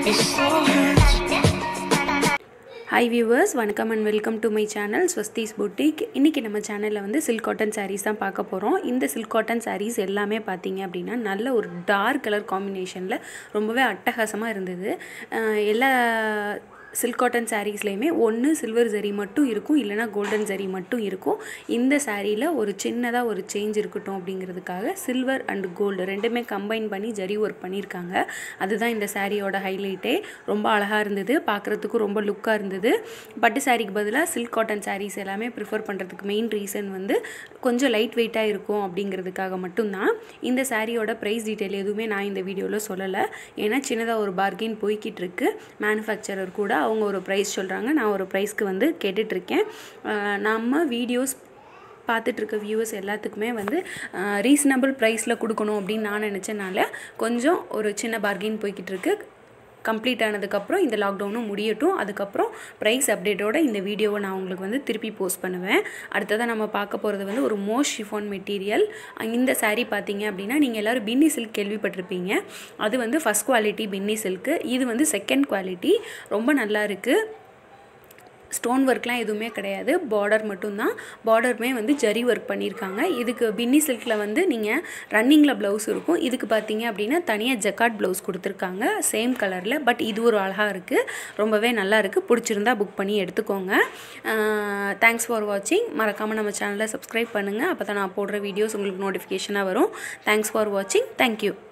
It so hurts. Hi viewers வணக்கம் and welcome to my channel Swasthi's boutique இன்றைக்கி நம்ம சேனலில் வந்து சில்க் காட்டன் சாரீஸ் தான் பார்க்க போகிறோம் இந்த சில்க் காட்டன் சாரீஸ் எல்லாமே பார்த்தீங்க அப்படின்னா நல்ல ஒரு டார்க் கலர் காம்பினேஷனில் ரொம்பவே அட்டகாசமாக இருந்தது அஹ் எல்லா சில்க் காட்டன் சாரீஸ்லேயுமே ஒன்று சில்வர் ஜரி மட்டும் இருக்கும் இல்லைனா கோல்டன் ஜரி மட்டும் இருக்கும் இந்த சாரியில் ஒரு சின்னதாக ஒரு சேஞ்ச் இருக்கட்டும் அப்படிங்கிறதுக்காக சில்வர் அண்ட் கோல்டு ரெண்டுமே கம்பைன் பண்ணி ஜரி ஒர்க் பண்ணியிருக்காங்க அதுதான் இந்த சாரியோட ஹைலைட்டே ரொம்ப அழகாக இருந்தது பார்க்குறதுக்கும் ரொம்ப லுக்காக இருந்தது பட்டு சாரிக்கு பதிலாக சில்க் காட்டன் சாரீஸ் எல்லாமே ப்ரிஃபர் பண்ணுறதுக்கு மெயின் ரீசன் வந்து கொஞ்சம் லைட் வெயிட்டாக இருக்கும் அப்படிங்கிறதுக்காக மட்டும்தான் இந்த சாரியோட ப்ரைஸ் டீட்டெயில் எதுவுமே நான் இந்த வீடியோவில் சொல்லலை ஏன்னா சின்னதாக ஒரு பார்கெயின் போய்கிட்டு இருக்கு மேனுஃபேக்சரர் கூட அவங்க ஒரு ப்ரைஸ் சொல்கிறாங்க நான் ஒரு ப்ரைஸ்க்கு வந்து கேட்டுட்ருக்கேன் நம்ம வீடியோஸ் பார்த்துட்ருக்க வியூவர்ஸ் எல்லாத்துக்குமே வந்து ரீசனபிள் ப்ரைஸில் கொடுக்கணும் அப்படின்னு நான் நினச்சனால கொஞ்சம் ஒரு சின்ன பார்கெயின் போய்கிட்டு இருக்கு கம்ப்ளீட் ஆனதுக்கப்புறம் இந்த லாக்டவுனும் முடியட்டும் அதுக்கப்புறம் ப்ரைஸ் அப்டேட்டோட இந்த வீடியோவை நான் உங்களுக்கு வந்து திருப்பி போஸ்ட் பண்ணுவேன் அடுத்ததாக நம்ம பார்க்க போகிறது வந்து ஒரு மோஸ்ட் ஷிஃபான் மெட்டீரியல் இந்த saree பார்த்தீங்க அப்படின்னா நீங்கள் எல்லோரும் பின்னி சில்க் கேள்விப்பட்டிருப்பீங்க அது வந்து ஃபஸ்ட் குவாலிட்டி பின்னி சில்க்கு இது வந்து செகண்ட் குவாலிட்டி ரொம்ப நல்லா இருக்குது ஸ்டோன் ஒர்க்லாம் எதுவுமே கிடையாது பார்டர் மட்டும்தான் பார்டருமே வந்து ஜரி ஒர்க் பண்ணியிருக்காங்க இதுக்கு பின்னி சில்கில் வந்து நீங்கள் ரன்னிங்கில் ப்ளவுஸ் இருக்கும் இதுக்கு பார்த்தீங்க அப்படின்னா தனியாக ஜக்காட் ப்ளவுஸ் கொடுத்துருக்காங்க சேம் கலரில் பட் இது ஒரு அழகாக இருக்குது ரொம்பவே நல்லா இருக்குது பிடிச்சிருந்தா புக் பண்ணி எடுத்துக்கோங்க தேங்க்ஸ் ஃபார் வாட்சிங் மறக்காமல் நம்ம சேனலை சப்ஸ்கிரைப் பண்ணுங்கள் அப்போ தான் நான் போடுற வீடியோஸ் உங்களுக்கு நோட்டிஃபிகேஷனாக வரும் தேங்க்ஸ் ஃபார் வாட்சிங் தேங்க்யூ